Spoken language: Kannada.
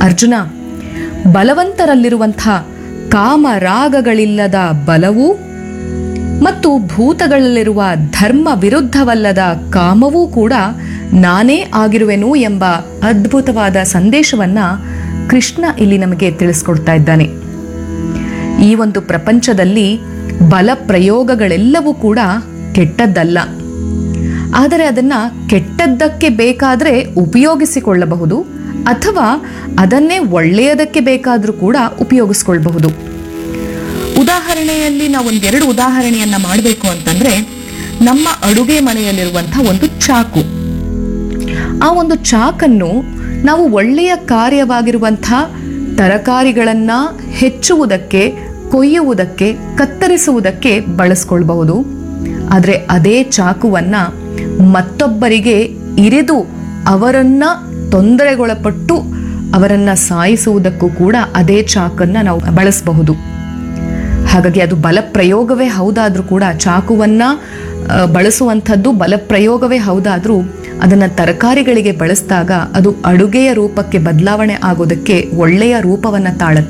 ಅರ್ಜುನ ಬಲವಂತರಲ್ಲಿರುವಂಥ ಕಾಮರಾಗಗಳಿಲ್ಲದ ಬಲವೂ ಮತ್ತು ಭೂತಗಳಲ್ಲಿರುವ ಧರ್ಮ ವಿರುದ್ಧವಲ್ಲದ ಕಾಮವೂ ಕೂಡ ನಾನೇ ಆಗಿರುವೆನು ಎಂಬ ಅದ್ಭುತವಾದ ಸಂದೇಶವನ್ನ ಕೃಷ್ಣ ಇಲ್ಲಿ ನಮಗೆ ತಿಳಿಸ್ಕೊಡ್ತಾ ಇದ್ದಾನೆ ಈ ಒಂದು ಪ್ರಪಂಚದಲ್ಲಿ ಬಲ ಪ್ರಯೋಗಗಳೆಲ್ಲವೂ ಕೂಡ ಕೆಟ್ಟದ್ದಲ್ಲ ಆದರೆ ಅದನ್ನ ಕೆಟ್ಟದ್ದಕ್ಕೆ ಬೇಕಾದರೆ ಉಪಯೋಗಿಸಿಕೊಳ್ಳಬಹುದು ಅಥವಾ ಅದನ್ನೇ ಒಳ್ಳೆಯದಕ್ಕೆ ಬೇಕಾದರೂ ಕೂಡ ಉಪಯೋಗಿಸ್ಕೊಳ್ಬಹುದು ಉದಾಹರಣೆಯಲ್ಲಿ ನಾವು ಒಂದೆರಡು ಉದಾಹರಣೆಯನ್ನ ಮಾಡಬೇಕು ಅಂತಂದ್ರೆ ನಮ್ಮ ಅಡುಗೆ ಮನೆಯಲ್ಲಿರುವಂತಹ ಒಂದು ಚಾಕು ಆ ಒಂದು ಚಾಕನ್ನು ನಾವು ಒಳ್ಳೆಯ ಕಾರ್ಯವಾಗಿರುವಂಥ ತರಕಾರಿಗಳನ್ನ ಹೆಚ್ಚುವುದಕ್ಕೆ ಕೊಯ್ಯುವುದಕ್ಕೆ ಕತ್ತರಿಸುವುದಕ್ಕೆ ಬಳಸ್ಕೊಳ್ಬಹುದು ಆದರೆ ಅದೇ ಚಾಕುವನ್ನ ಮತ್ತೊಬ್ಬರಿಗೆ ಇರಿದು ಅವರನ್ನ ತೊಂದರೆಗೊಳಪಟ್ಟು ಅವರನ್ನ ಸಾಯಿಸುವುದಕ್ಕೂ ಕೂಡ ಅದೇ ಚಾಕನ್ನ ನಾವು ಬಳಸಬಹುದು ಹಾಗಾಗಿ ಅದು ಬಲಪ್ರಯೋಗವೇ ಹೌದಾದ್ರೂ ಕೂಡ ಚಾಕುವನ್ನ ಆ, ಬಳಸುವಂಥದ್ದು ಬಲಪ್ರಯೋಗವೇ ಹೌದಾದ್ರೂ ಅದನ್ನ ತರಕಾರಿಗಳಿಗೆ ಬಳಸಿದಾಗ ಅದು ಅಡುಗೆಯ ರೂಪಕ್ಕೆ ಬದಲಾವಣೆ ಆಗೋದಕ್ಕೆ ಒಳ್ಳೆಯ ರೂಪವನ್ನ ತಾಳುತ್ತೆ